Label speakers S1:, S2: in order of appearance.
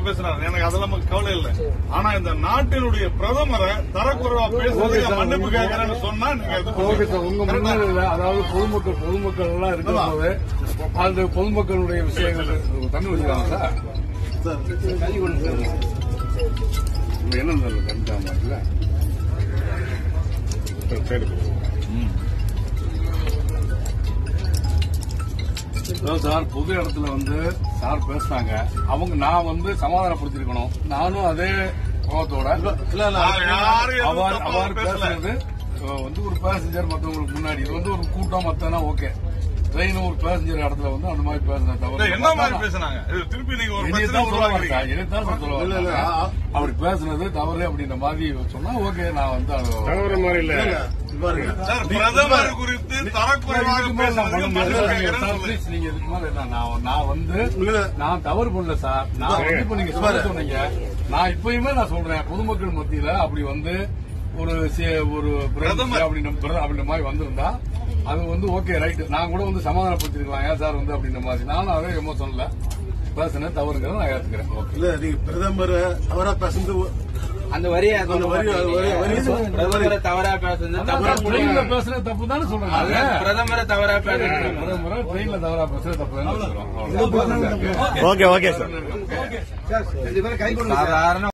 S1: பேசுறாரு எனக்கு அதெல்லாம் கவலை இல்லை ஆனா இந்த நாட்டினுடைய பிரதமரை தரக்குறைவா பேசுறதுக்கு மன்னிப்பு கேட்கறேன்னு சொன்னா நீங்க இது
S2: ஓகே சார்
S1: பண்ணுங்க.
S2: உங்க முன்னிலையில அதாவது பொதுமக்கள் பொதுமக்கள் எல்லாம் இருக்கும்போது அந்த பொதுமக்களுடைய விஷயங்கள் தண்ணி வச்சுக்காங்க சார் உங்க என்ன சார் கண்டிப்பாக இல்ல சரி அதாவது சார் பொது இடத்துல வந்து சார் பேசுனாங்க அவங்க நான் வந்து சமாதானப்படுத்திருக்கணும் நானும் அதே கோபத்தோட
S1: நான் யாரையும் எதுவும்
S2: அவர்
S1: தப்பா
S2: அவர்
S1: பேசல.
S2: பேசுறது அஹ், வந்து ஒரு பேசஞ்சர் மத்தவங்களுக்கு முன்னாடி இது வந்து ஒரு கூட்டம் மத்தனா ஓகே ட்ரெயின் ஒரு பேசஞ்சர் இடத்துல வந்து அந்த மாதிரி பேசுன
S1: இல்ல,
S2: தவிர
S1: என்ன மாதிரி பேசுனாங்க இது திருப்பி நீங்க ஒரு பிரச்சனை
S2: இனிதான் சொல்ல வரேன்
S1: உருவாக்குறீங்க
S2: சார். இனிதான் சார் சொல்ல வரேன்.
S3: இல்ல, இல்ல, ஆ-
S2: அப்படி பேசுனது தவறு அப்படின்ற மாதிரி சொன்னா ஓகே நான் வந்து அது
S4: தவறு மாதிரி இல்ல
S3: பாருங்க
S1: சார் பிரதமர் குறித்து தரக்குறைவாக
S2: இதுக்கு மேல நான்
S1: பேசுறதுக்கு
S2: பண்ண
S1: மன்னிப்பு
S2: முடியாது.
S1: கேட்கறேன்னு
S2: சார்,
S1: சொல்லு.
S2: please, நீங்க இதுக்கு மேல என்ன, நான் நான் வந்து
S3: இல்ல.
S2: நான் தவறு பண்ணல சார் நான் வந்து இப்ப நீங்க சொல்ல சொன்னீங்க நான் இப்பயுமே நான் சொல்றேன் பொதுமக்கள் மத்தியில அப்படி வந்து ஒரு சி- ஒரு பிரதமர் அப்படின்ற பிர- அப்படின்ற மாதிரி வந்திருந்தா அது வந்து ஓகே ரைட் நான் கூட வந்து சமாதானப்படுத்திருக்கலாம் ஏன் சார் வந்து அப்படின்ற மாதிரி நானும் அதே எமோஷன்ல பேசுனேன் தவறுங்கிறத நான் ஏத்துக்கிறேன் ஓகே
S3: இல்ல நீங்க பிரதமர் அவரா பேசுறது
S5: அந்த வரியை
S3: அந்த வரி வரி- வரி
S5: பிரதமரை தவறா பேசுறது தவறா
S2: ட்ரெயின்ல பேசுறது தப்பு தானே சொல்றேன்
S5: அது
S2: நானு.
S5: பிரதமரை தவறா பேசுறது
S2: பிரதமரை ட்ரெயின்ல தவறா பேசுறது தப்பு தானே சொல்றோம் அவ்வளவுதான்.
S4: ஓகே ஓகே சார்
S5: சாதாரண